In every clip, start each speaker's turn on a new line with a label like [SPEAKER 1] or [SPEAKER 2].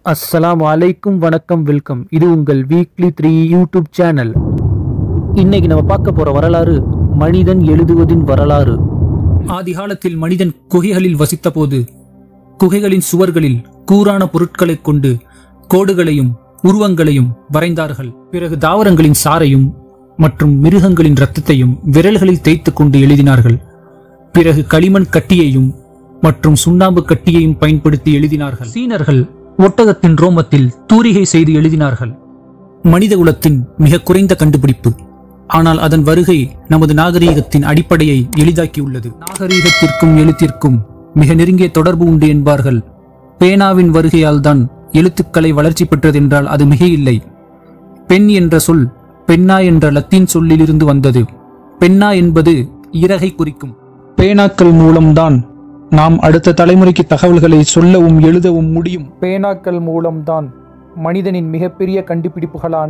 [SPEAKER 1] அஸ்ஸலாமு அலைக்கும் வணக்கம் வெல்கம் இது உங்கள் வீக்லி த்ரீ யூடியூப் சேனல் இன்னைக்கு நம்ம பார்க்க போற வரலாறு மனிதன் எழுதுவதின் வரலாறு ஆதி காலத்தில் மனிதன் குகைகளில் வசித்தபோது குகைகளின் சுவர்களில் கூரான பொருட்களைக் கொண்டு கோடுகளையும் உருவங்களையும் வரைந்தார்கள் பிறகு தாவரங்களின் சாறையும் மற்றும் மிருகங்களின் இரத்தத்தையும் விரல்களில் தேய்த்துக் கொண்டு எழுதினார்கள் பிறகு களிமண் கட்டியையும் மற்றும் சுண்ணாம்பு கட்டியையும் பயன்படுத்தி எழுதினார்கள் சீனர்கள் ஒட்டகத்தின் ரோமத்தில் தூரிகை செய்து எழுதினார்கள் மனிதகுலத்தின் மிக குறைந்த கண்டுபிடிப்பு ஆனால் அதன் வருகை நமது நாகரீகத்தின் அடிப்படையை எளிதாக்கியுள்ளது நாகரீகத்திற்கும் எழுத்திற்கும் மிக நெருங்கிய தொடர்பு உண்டு என்பார்கள் பேனாவின் வருகையால் தான் எழுத்துக்களை வளர்ச்சி பெற்றதென்றால் அது மிக இல்லை பெண் என்ற சொல் பெண்ணா என்ற லத்தீன் சொல்லிலிருந்து வந்தது பெண்ணா என்பது இறகை குறிக்கும்
[SPEAKER 2] பேனாக்கள் மூலம்தான் நாம் அடுத்த தலைமுறைக்கு தகவல்களை சொல்லவும் எழுதவும் முடியும் பேனாக்கள் மூலம்தான் மனிதனின் மிகப்பெரிய கண்டுபிடிப்புகளான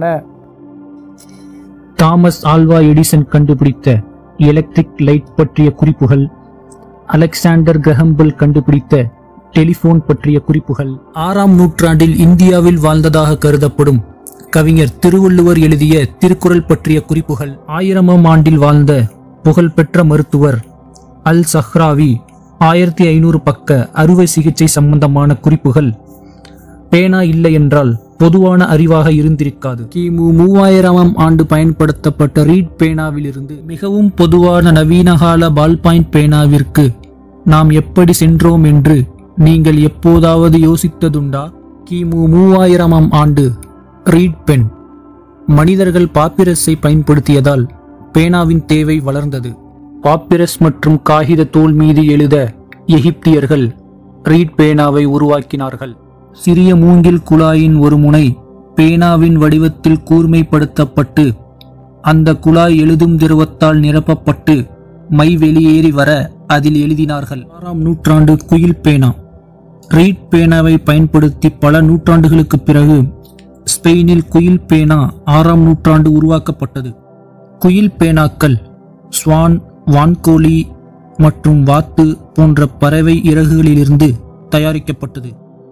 [SPEAKER 1] தாமஸ் ஆல்வா எடிசன் கண்டுபிடித்த எலக்ட்ரிக் லைட் பற்றிய குறிப்புகள் அலெக்சாண்டர் கிரஹம்பெல் கண்டுபிடித்த டெலிபோன் பற்றிய குறிப்புகள் ஆறாம் நூற்றாண்டில் இந்தியாவில் வாழ்ந்ததாக கருதப்படும் கவிஞர் திருவள்ளுவர் எழுதிய திருக்குறள் பற்றிய குறிப்புகள் ஆயிரமாம் ஆண்டில் வாழ்ந்த புகழ்பெற்ற மருத்துவர் அல் சஹ்ராவி ஆயிரத்தி ஐநூறு பக்க அறுவை சிகிச்சை சம்பந்தமான குறிப்புகள் பேனா இல்லை என்றால் பொதுவான அறிவாக இருந்திருக்காது கிமு மூவாயிரமாம் ஆண்டு பயன்படுத்தப்பட்ட ரீட் பேனாவிலிருந்து மிகவும் பொதுவான நவீனகால பால் பாயிண்ட் பேனாவிற்கு நாம் எப்படி சென்றோம் என்று நீங்கள் எப்போதாவது யோசித்ததுண்டா கிமு மூவாயிரமாம் ஆண்டு ரீட் பென் மனிதர்கள் பாப்பிரஸை பயன்படுத்தியதால் பேனாவின் தேவை வளர்ந்தது பாப்பிரஸ் மற்றும் காகித தோல் மீது எழுத எகிப்தியர்கள் ரீட் பேனாவை உருவாக்கினார்கள் சிறிய மூங்கில் குழாயின் ஒரு முனை பேனாவின் வடிவத்தில் கூர்மைப்படுத்தப்பட்டு அந்த குழாய் எழுதும் திரவத்தால் நிரப்பப்பட்டு மை வெளியேறி வர அதில் எழுதினார்கள் ஆறாம் நூற்றாண்டு குயில் பேனா ரீட் பேனாவை பயன்படுத்தி பல நூற்றாண்டுகளுக்கு பிறகு ஸ்பெயினில் குயில் பேனா ஆறாம் நூற்றாண்டு உருவாக்கப்பட்டது குயில் பேனாக்கள் ஸ்வான் வான்கோழி மற்றும் வாத்து போன்ற பறவை இறகுகளிலிருந்து தயாரிக்கப்பட்டது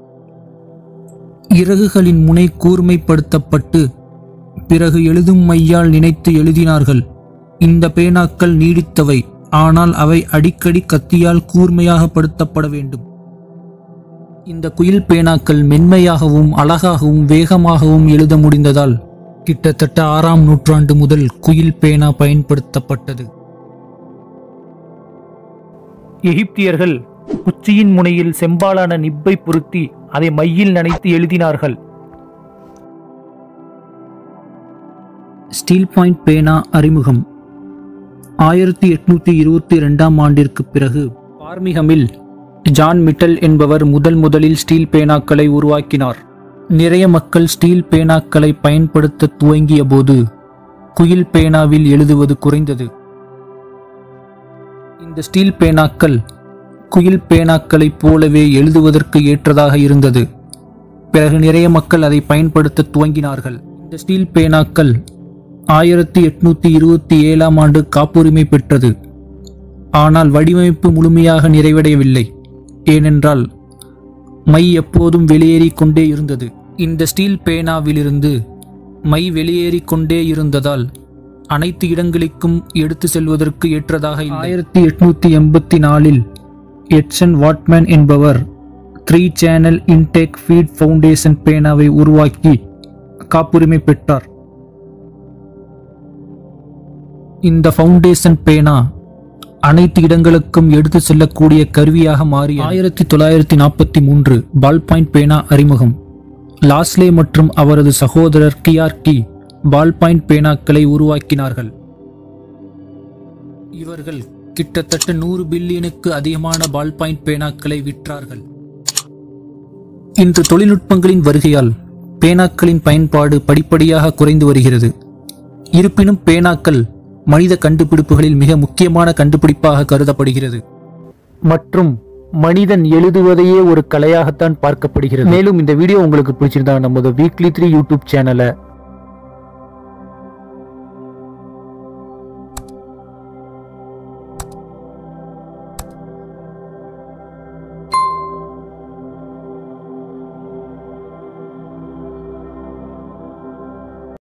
[SPEAKER 1] இறகுகளின் முனை கூர்மைப்படுத்தப்பட்டு பிறகு எழுதும் மையால் நினைத்து எழுதினார்கள் இந்த பேனாக்கள் நீடித்தவை ஆனால் அவை அடிக்கடி கத்தியால் கூர்மையாக படுத்தப்பட வேண்டும் இந்த குயில் பேனாக்கள் மென்மையாகவும் அழகாகவும் வேகமாகவும் எழுத முடிந்ததால் கிட்டத்தட்ட ஆறாம் நூற்றாண்டு முதல் குயில் பேனா பயன்படுத்தப்பட்டது எகிப்தியர்கள் குச்சியின் முனையில் செம்பாலான நிப்பை பொருத்தி அதை மையில் நனைத்து எழுதினார்கள் ஸ்டீல் பாயிண்ட் பேனா அறிமுகம் ஆயிரத்தி எட்நூத்தி இருபத்தி இரண்டாம் ஆண்டிற்கு பிறகு பார்மிகமில் ஜான் மிட்டல் என்பவர் முதல் முதலில் ஸ்டீல் பேனாக்களை உருவாக்கினார் நிறைய மக்கள் ஸ்டீல் பேனாக்களை பயன்படுத்த துவங்கிய போது குயில் பேனாவில் எழுதுவது குறைந்தது இந்த ஸ்டீல் பேனாக்கள் குயில் பேனாக்களைப் போலவே எழுதுவதற்கு ஏற்றதாக இருந்தது பிறகு நிறைய மக்கள் அதை பயன்படுத்த துவங்கினார்கள் இந்த ஸ்டீல் பேனாக்கள் ஆயிரத்தி எட்நூத்தி இருபத்தி ஏழாம் ஆண்டு காப்புரிமை பெற்றது ஆனால் வடிவமைப்பு முழுமையாக நிறைவடையவில்லை ஏனென்றால் மை எப்போதும் வெளியேறிக் கொண்டே இருந்தது இந்த ஸ்டீல் பேனாவிலிருந்து மை வெளியேறிக் கொண்டே இருந்ததால் அனைத்து இடங்களுக்கும் எடுத்து செல்வதற்கு ஏற்றதாக இல்லை ஆயிரத்தி எட்நூத்தி எண்பத்தி நாலில் எட்சன் வாட்மேன் என்பவர் three channel intake feed foundation பேனாவை உருவாக்கி காப்புரிமை பெற்றார் இந்த ஃபவுண்டேஷன் பேனா அனைத்து இடங்களுக்கும் எடுத்து செல்லக்கூடிய கருவியாக மாறி ஆயிரத்தி தொள்ளாயிரத்தி நாற்பத்தி மூன்று பால் பாயிண்ட் பேனா அறிமுகம் லாஸ்லே மற்றும் அவரது சகோதரர் கியார்கி பால் பாயிண்ட் பேனாக்களை உருவாக்கினார்கள் இவர்கள் கிட்டத்தட்ட நூறு பில்லியனுக்கு அதிகமான பால் பாயிண்ட் பேனாக்களை விற்றார்கள் இன்று தொழில்நுட்பங்களின் வருகையால் பேனாக்களின் பயன்பாடு படிப்படியாக குறைந்து வருகிறது இருப்பினும் பேனாக்கள் மனித கண்டுபிடிப்புகளில் மிக முக்கியமான கண்டுபிடிப்பாக கருதப்படுகிறது மற்றும் மனிதன் எழுதுவதையே ஒரு கலையாகத்தான் பார்க்கப்படுகிறது மேலும் இந்த வீடியோ உங்களுக்கு பிடிச்சிருந்தா நமது வீக்லி த்ரீ யூடியூப் சேனலை